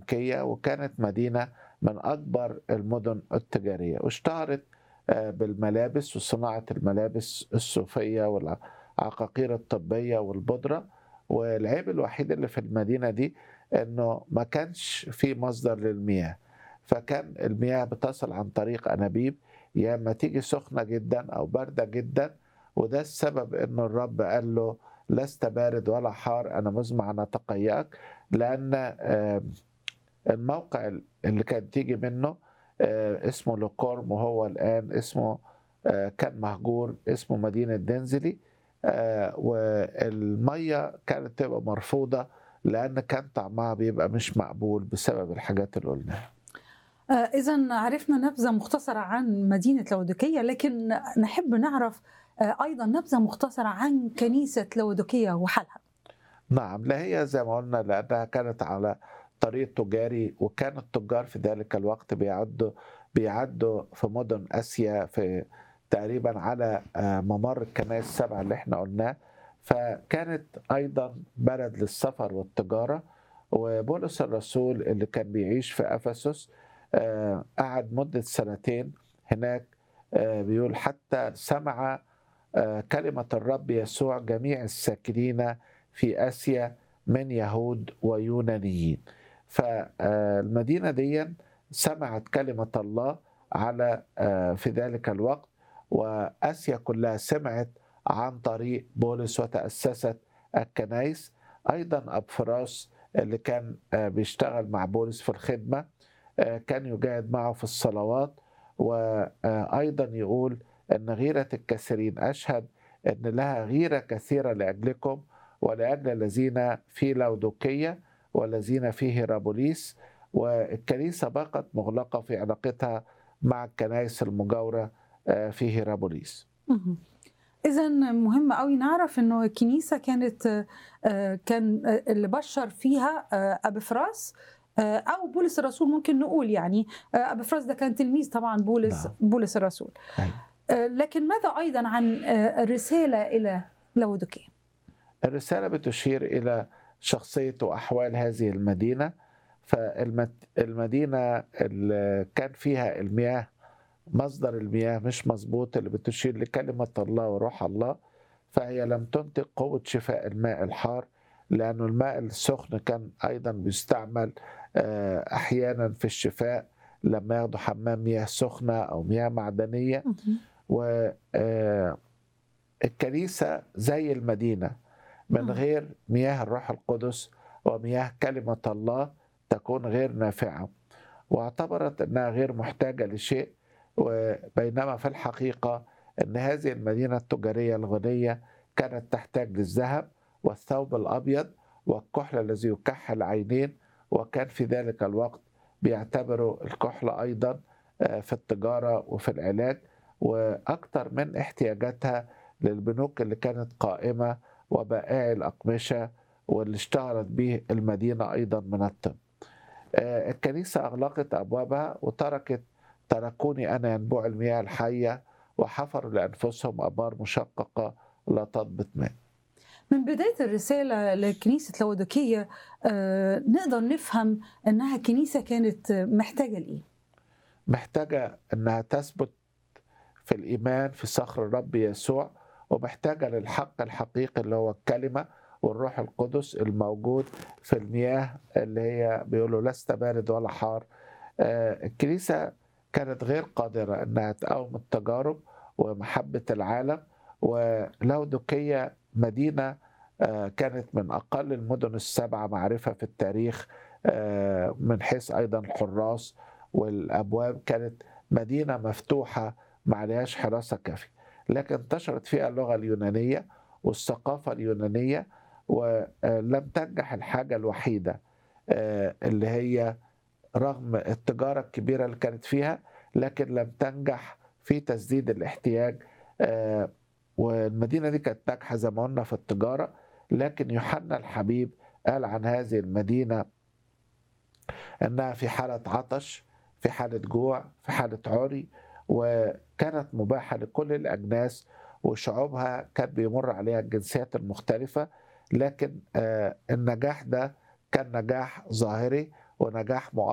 فينيقية وكانت مدينة من أكبر المدن التجارية واشتهرت آه، بالملابس وصناعة الملابس الصوفية والعقاقير الطبية والبودرة والعيب الوحيد اللي في المدينة دي انه ما كانش في مصدر للمياه فكان المياه بتصل عن طريق انابيب يا اما تيجي سخنه جدا او بارده جدا وده السبب انه الرب قال له لست بارد ولا حار انا مزمع ان اتقيأك لان آه، الموقع اللي كانت تيجي منه آه، اسمه لوكورم وهو الان اسمه آه، كان مهجور اسمه مدينه دنزلي آه، والميه كانت تبقى مرفوضه لان كان طعمها بيبقى مش مقبول بسبب الحاجات اللي قلناها إذا عرفنا نبذة مختصرة عن مدينة لودوكية لكن نحب نعرف آه، أيضا نبذة مختصرة عن كنيسة لودوكية وحالها نعم لا هي زي ما قلنا لانها كانت على طريق تجاري وكان التجار في ذلك الوقت بيعدوا بيعدوا في مدن اسيا في تقريبا على آه، ممر الكنائس السبعه اللي احنا قلناه فكانت ايضا بلد للسفر والتجاره وبولس الرسول اللي كان بيعيش في افسس آه، قعد مده سنتين هناك آه، بيقول حتى سمع آه، كلمه الرب يسوع جميع الساكنين في اسيا من يهود ويونانيين فالمدينه دي سمعت كلمه الله على آه، في ذلك الوقت واسيا كلها سمعت عن طريق بولس وتاسست الكنائس ايضا ابفراس اللي كان آه، بيشتغل مع بولس في الخدمه آه، كان يجاهد معه في الصلوات وايضا يقول ان غيره الكثيرين اشهد ان لها غيره كثيره لاجلكم ولاجل الذين في لودوكيه والذين في هيرابوليس والكنيسه بقت مغلقه في علاقتها مع الكنائس المجاوره آه، في هيرابوليس إذا مهم قوي نعرف إنه الكنيسة كانت آه، كان آه، اللي بشر فيها آه، أبي فراس آه، أو بولس الرسول ممكن نقول يعني آه، أبي فراس ده كان تلميذ طبعا بولس نعم. بولس الرسول أيوة. آه، لكن ماذا أيضا عن آه، الرسالة إلى لودوكية؟ الرسالة بتشير إلى شخصية وأحوال هذه المدينة فالمدينة اللي كان فيها المياه مصدر المياه مش مظبوط اللي بتشير لكلمة الله وروح الله فهي لم تنتج قوة شفاء الماء الحار لأنه الماء السخن كان أيضا بيستعمل آه، أحيانا في الشفاء لما ياخدوا حمام مياه سخنة أو مياه معدنية والكنيسة زي المدينة من مم. غير مياه الروح القدس ومياه كلمة الله تكون غير نافعة واعتبرت أنها غير محتاجة لشيء وبينما في الحقيقة أن هذه المدينة التجارية الغنية كانت تحتاج للذهب والثوب الأبيض والكحل الذي يكحل عينين وكان في ذلك الوقت بيعتبروا الكحل أيضا آه، في التجارة وفي العلاج وأكثر من احتياجاتها للبنوك اللي كانت قائمة وبائعي الأقمشة واللي اشتهرت به المدينة أيضا من الطب آه، الكنيسة أغلقت أبوابها وتركت تركوني أنا ينبوع المياه الحية وحفروا لأنفسهم أبار مشققة لا تضبط ماء من بداية الرسالة لكنيسة لودوكية آه، نقدر نفهم أنها كنيسة كانت محتاجة لإيه؟ محتاجة أنها تثبت في الإيمان في صخر الرب يسوع ومحتاجة للحق الحقيقي اللي هو الكلمة والروح القدس الموجود في المياه اللي هي بيقولوا لست بارد ولا حار آه، الكنيسة كانت غير قادرة أنها تقاوم التجارب ومحبة العالم ولودوكية مدينة آه، كانت من أقل المدن السبعة معرفة في التاريخ آه، من حيث أيضا الحراس والأبواب كانت مدينة مفتوحة ما عليهاش حراسة كافية لكن انتشرت فيها اللغة اليونانية والثقافة اليونانية ولم تنجح الحاجة الوحيدة آه، اللي هي رغم التجارة الكبيرة اللي كانت فيها لكن لم تنجح في تسديد الاحتياج آه، والمدينة دي كانت ناجحة زي ما قلنا في التجارة لكن يوحنا الحبيب قال عن هذه المدينة أنها في حالة عطش في حالة جوع في حالة عري وكانت مباحة لكل الأجناس وشعوبها كان بيمر عليها الجنسيات المختلفة لكن آه، النجاح ده كان نجاح ظاهري ونجاح